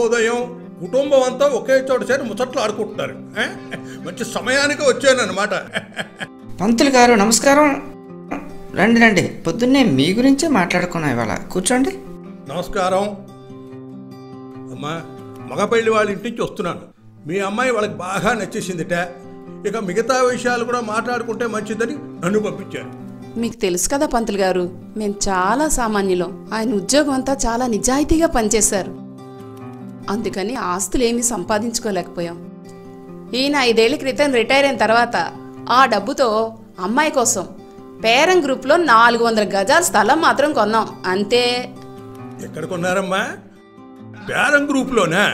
శుభోదయం కుటుంబం అంతా ఒకే చోట చేరి ముచ్చట్లు ఆడుకుంటున్నారు ఏ? మంచి సమయానికి వచ్చానన్నమాట పంతులు గారు నమస్కారం రండి రండి పొద్దున్నే మీ గురించే మాట్లాడుకున్నాం ఇవాళ కూర్చోండి నమస్కారం అమ్మా మగపెళ్లి వాళ్ళ ఇంటి నుంచి వస్తున్నాను మీ అమ్మాయి వాళ్ళకి బాగా నచ్చేసిందిట ఇక మిగతా విషయాలు కూడా మాట్లాడుకుంటే మంచిదని నన్ను పంపించారు మీకు తెలుసు కదా పంతులు గారు మేము చాలా సామాన్యులం ఆయన ఉద్యోగం అంతా చాలా నిజాయితీగా పనిచేశారు అందుకని ఆస్తులు ఏమీ సంపాదించుకోలేకపోయాం ఈయన ఐదేళ్ల క్రితం రిటైర్ అయిన తర్వాత ఆ డబ్బుతో అమ్మాయి కోసం పేరం గ్రూప్లో నాలుగు వందల గజాల స్థలం మాత్రం కొన్నాం అంతే ఎక్కడ కొన్నారమ్మా పేరం గ్రూప్లోనా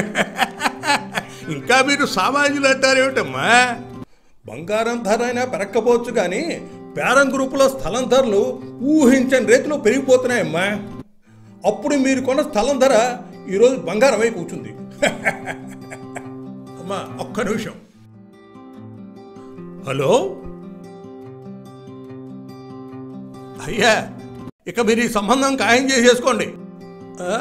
ఇంకా మీరు సామాన్యులు అంటారేమిటమ్మా బంగారం ధర అయినా పెరక్కపోవచ్చు కానీ పేరం గ్రూపులో స్థలం ధరలు ఊహించని రీతిలో పెరిగిపోతున్నాయమ్మా అప్పుడు మీరు కొన్న స్థలం ధర ఈరోజు బంగారం అయి కూర్చుంది అమ్మా ఒక్క నిమిషం హలో అయ్యా ఇక మీరు ఈ సంబంధం ఖాయం చేసేసుకోండి ఆ?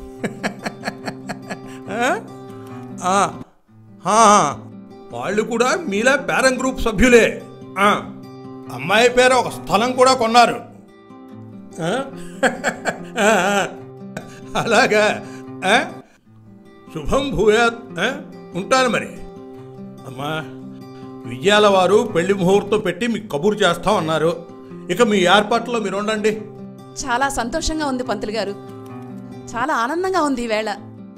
ఆ? ఆ. ఆ. వాళ్ళు కూడా మీలా పేరం గ్రూప్ సభ్యులే ఆ. అమ్మాయి పేరు ఒక స్థలం కూడా కొన్నారు ఆ? ఆ, ఆ. అలాగా ఆ? శుభం భూయాత్ ఆ? ఉంటాను మరి అమ్మా విజయాల వారు పెళ్లి ముహూర్తం పెట్టి మీకు కబురు చేస్తాం అన్నారు ఇక మీ ఏర్పాట్లో మీరు ఉండండి చాలా సంతోషంగా ఉంది పంతులు గారు చాలా ఆనందంగా ఉంది ఈవేళ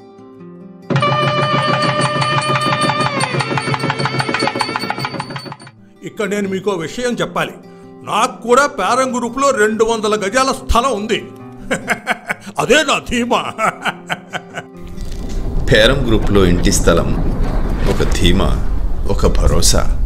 ఇక్కడ నేను మీకు విషయం చెప్పాలి నాకు కూడా పేరం గ్రూప్లో రెండు వందల గజాల స్థలం ఉంది అదే నా ధీమా పేరం గ్రూప్లో ఇంటి స్థలం ఒక ధీమా ఒక భరోసా